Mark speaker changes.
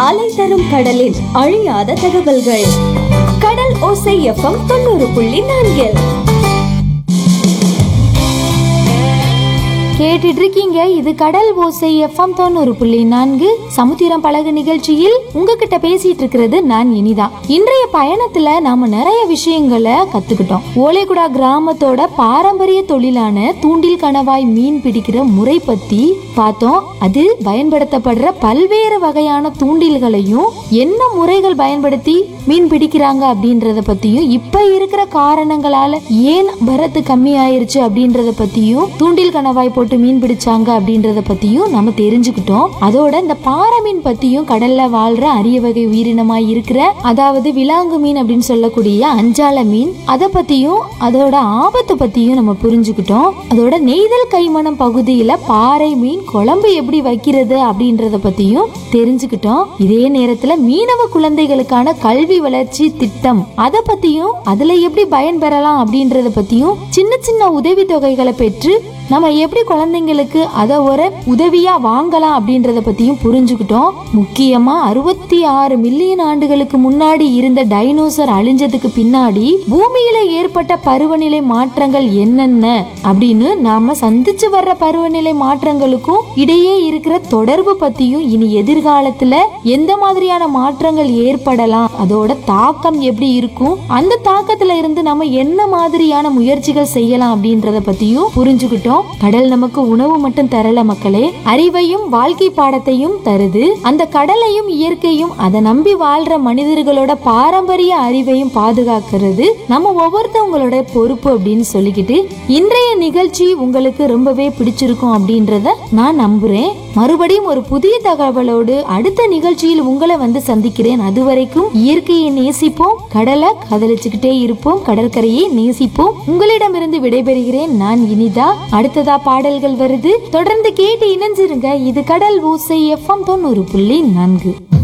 Speaker 1: அலை தரும் கடலில் அழியாத தகவல்கள் கடல் ஓசை எஃப்எம் தொண்ணூறு புள்ளி நான்கில்
Speaker 2: கேட்டுட்டு இருக்கீங்க இது கடல் ஓசை எஃப்எம் தொண்ணூறு புள்ளி நான்கு சமுத்திரம் பழகு நிகழ்ச்சியில் உங்ககிட்ட பேசிட்டு இருக்கிறது நான் இனிதா இன்றைய பயணத்துல நாம நிறைய விஷயங்களை கத்துக்கிட்டோம் ஓலைகுடா கிராமத்தோட பாரம்பரிய தொழிலான தூண்டில் கணவாய் மீன் பிடிக்கிற முறை பத்தி பார்த்தோம் அது பயன்படுத்தப்படுற பல்வேறு வகையான தூண்டில்களையும் என்ன முறைகள் பயன்படுத்தி மீன் பிடிக்கிறாங்க அப்படின்றத பத்தியும் இப்ப இருக்கிற காரணங்களால ஏன் வரத்து கம்மி ஆயிருச்சு அப்படின்றத பத்தியும் தூண்டில் கணவாய் போட்டு மீன் பிடிச்சாங்க அப்படின்றத பத்தியும் நம்ம தெரிஞ்சுக்கிட்டோம் அதோட இந்த பாறை மீன் பத்தியும் கடல்ல வாழ்ற அரிய வகை உயிரினமா இருக்கிற அதாவது விலாங்கு மீன் அப்படின்னு சொல்லக்கூடிய அஞ்சால மீன் அதை பத்தியும் அதோட ஆபத்தை பத்தியும் நம்ம புரிஞ்சுக்கிட்டோம் அதோட நெய்தல் கைமணம் பகுதியில பாறை மீன் குழம்பு எப்படி வைக்கிறது அப்படின்றத பத்தியும் தெரிஞ்சுக்கிட்டோம் இதே நேரத்துல மீனவ குழந்தைகளுக்கான கல்வி வளர்ச்சி திட்டம் அதை பத்தியும் அதுல எப்படி பயன் பெறலாம் அப்படின்றத பத்தியும் சின்ன சின்ன உதவி தொகைகளை பெற்று நம்ம எப்படி குழந்தைங்களுக்கு அதை ஒரு உதவியா வாங்கலாம் அப்படின்றத பத்தியும் புரிஞ்சுக்கிட்டோம் முக்கியமா அறுபத்தி ஆறு மில்லியன் ஆண்டுகளுக்கு முன்னாடி இருந்த டைனோசர் அழிஞ்சதுக்கு பின்னாடி பூமியில ஏற்பட்ட பருவநிலை மாற்றங்கள் என்னென்ன அப்படின்னு நாம சந்திச்சு வர்ற பருவநிலை மாற்றங்களுக்கும் இடையே இருக்கிற தொடர்பு பத்தியும் இனி எதிர்காலத்துல எந்த மாதிரியான மாற்றங்கள் ஏற்படலாம் அதோட தாக்கம் எப்படி இருக்கும் அந்த தாக்கத்துல இருந்து நம்ம என்ன மாதிரியான முயற்சிகள் செய்யலாம் அப்படின்றத பத்தியும் புரிஞ்சுக்கிட்டோம் கடல் நமக்கு உணவு மட்டும் தரல மக்களே அறிவையும் வாழ்க்கை பாடத்தையும் தருது அந்த கடலையும் இயற்கையும் அதை நம்பி வாழ்ற மனிதர்களோட பாரம்பரிய அறிவையும் பாதுகாக்கிறது நம்ம ஒவ்வொருத்தவங்களோட பொறுப்பு அப்படின்னு சொல்லிக்கிட்டு இன்றைய நிகழ்ச்சி உங்களுக்கு ரொம்பவே பிடிச்சிருக்கும் அப்படின்றத நான் நம்புறேன் மறுபடியும் ஒரு புதிய தகவலோடு அடுத்த நிகழ்ச்சியில் உங்களை வந்து சந்திக்கிறேன் அது வரைக்கும் இயற்கையை நேசிப்போம் கடலை கதலிச்சுக்கிட்டே இருப்போம் கடற்கரையை நேசிப்போம் உங்களிடமிருந்து விடைபெறுகிறேன் நான் இனிதா அடுத்ததா பாடல்கள் வருது தொடர்ந்து கேட்டு இணைஞ்சிருங்க இது கடல் ஊசை எஃப்எம் தொண்ணூறு புள்ளி நான்கு